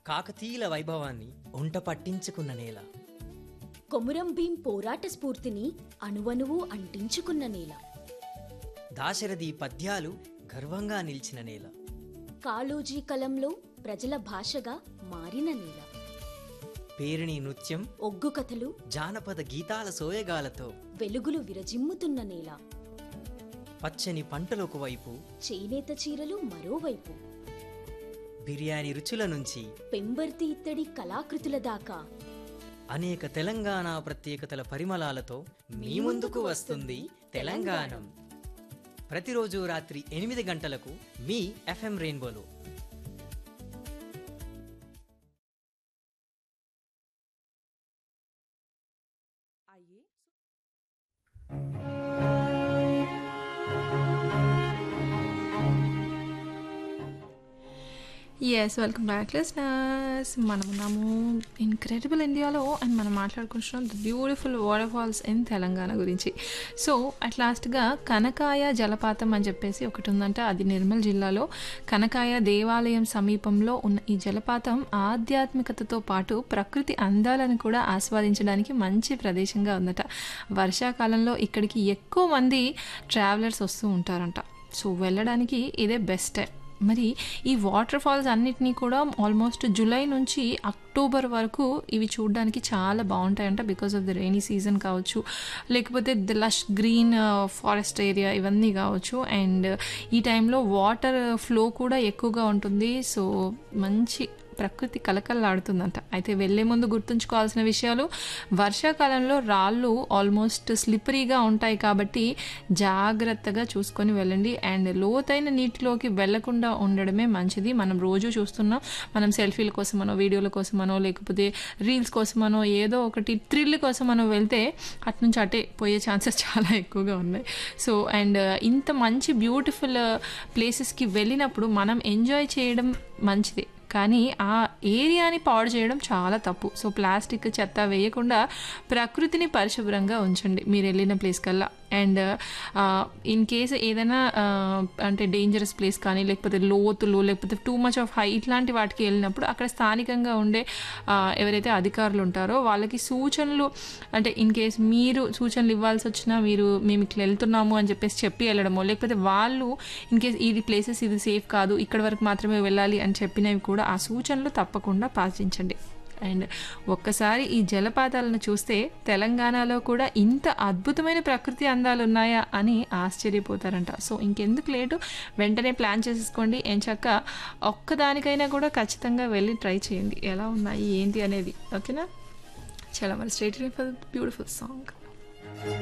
కాకతీయుల వైభవాన్ని ఒంట పట్టించుకున్న నేల కొమురం భీం పోరాట స్ఫూర్తిని అణువణువు అంటించుకున్న నేల దాశరథి పద్యాలు గర్వంగా నిలిచిన నేల కాళోజీ కలంలో ప్రజల భాషగా మారిన నేల పేరిణి నృత్యం ఒగ్గు కథలు జానపద గీతాల సోయగాలతో వెలుగులు విరజిమ్ముతున్న నేల పచ్చని పంటలకు వైపు చేనేత చీరలు మరోవైపు బిర్యానీ రుచుల నుంచి పెంబర్తి ఇత్తడి కళాకృతుల దాకా అనేక తెలంగాణ ప్రత్యేకతల పరిమళాలతో మీ ముందుకు వస్తుంది తెలంగాణం ప్రతిరోజు రాత్రి ఎనిమిది గంటలకు మీ ఎఫ్ఎం రెయిన్బోలో ఎస్ వెల్కమ్ బ్యాక్ లిస్నర్స్ మనం ఉన్నాము ఇన్క్రెడిబుల్ ఇండియాలో అండ్ మనం మాట్లాడుకుంటున్నాం the beautiful water falls in Telangana గురించి సో అట్ లాస్ట్గా కనకాయ జలపాతం అని చెప్పేసి ఒకటి ఉందంట అది నిర్మల్ జిల్లాలో కనకాయ దేవాలయం సమీపంలో ఉన్న ఈ జలపాతం ఆధ్యాత్మికతతో పాటు ప్రకృతి అందాలను కూడా ఆస్వాదించడానికి మంచి ప్రదేశంగా ఉందట వర్షాకాలంలో ఇక్కడికి ఎక్కువ మంది ట్రావెలర్స్ వస్తూ ఉంటారంట సో వెళ్ళడానికి ఇదే బెస్ట్ టైం మరి ఈ వాటర్ ఫాల్స్ అన్నిటినీ కూడా ఆల్మోస్ట్ జూలై నుంచి అక్టోబర్ వరకు ఇవి చూడడానికి చాలా బాగుంటాయంట because of the rainy season కావచ్చు లేకపోతే the lush green forest area ఇవన్నీ కావచ్చు అండ్ ఈ టైంలో వాటర్ ఫ్లో కూడా ఎక్కువగా ఉంటుంది సో మంచి ప్రకృతి కలకల్లాడుతుందంట అయితే వెళ్లే ముందు గుర్తుంచుకోవాల్సిన విషయాలు వర్షాకాలంలో రాళ్ళు ఆల్మోస్ట్ స్లిప్పరీగా ఉంటాయి కాబట్టి జాగ్రత్తగా చూసుకొని వెళ్ళండి అండ్ లోతైన నీటిలోకి వెళ్లకుండా ఉండడమే మంచిది మనం రోజు చూస్తున్నాం మనం సెల్ఫీల కోసమనో వీడియోల కోసమనో లేకపోతే రీల్స్ కోసమనో ఏదో ఒకటి థ్రిల్ కోసమనో వెళ్తే అటు నుంచి అటే పోయే ఛాన్సెస్ చాలా ఎక్కువగా ఉన్నాయి సో అండ్ ఇంత మంచి బ్యూటిఫుల్ ప్లేసెస్కి వెళ్ళినప్పుడు మనం ఎంజాయ్ చేయడం మంచిది కానీ ఆ ఏరియాని పాడు చేయడం చాలా తప్పు సో ప్లాస్టిక్ చెత్త వేయకుండా ప్రకృతిని పరిశుభ్రంగా ఉంచండి మీరు వెళ్ళిన ప్లేస్ కల్లా అండ్ ఇన్ కేస్ ఏదైనా ఆ, అంటే డేంజరస్ ప్లేస్ కానీ లేకపోతే లోతులు లేకపోతే టూ మచ్ ఆఫ్ హై ఇట్లాంటి వాటికి వెళ్ళినప్పుడు అక్కడ స్థానికంగా ఉండే ఆ, ఎవరైతే అధికారులు ఉంటారో వాళ్ళకి సూచనలు అంటే ఇన్ కేస్ మీరు సూచనలు ఇవ్వాల్సి వచ్చినా మీరు మేము ఇట్లా వెళ్తున్నాము అని చెప్పేసి చెప్పి వెళ్ళడమో లేకపోతే వాళ్ళు ఇన్ కేస్ ఇది ప్లేసెస్ ఇది సేఫ్ కాదు ఇక్కడ వరకు మాత్రమే వెళ్ళాలి అని చెప్పినవి కూడా ఆ సూచనలు తప్పకుండా పాటించండి అండ్ ఒక్కసారి ఈ జలపాతాలను చూస్తే తెలంగాణలో కూడా ఇంత అద్భుతమైన ప్రకృతి అందాలు ఉన్నాయా అని ఆశ్చర్యపోతారంట సో ఇంకెందుకు లేటు వెంటనే ప్లాన్ చేసేసుకోండి ఏం చక్క ఒక్కదానికైనా కూడా ఖచ్చితంగా వెళ్ళి ట్రై చేయండి ఎలా ఉన్నాయి ఏంటి అనేది ఓకేనా చాలా మరి స్టేట్ ఫర్ బ్యూటిఫుల్ సాంగ్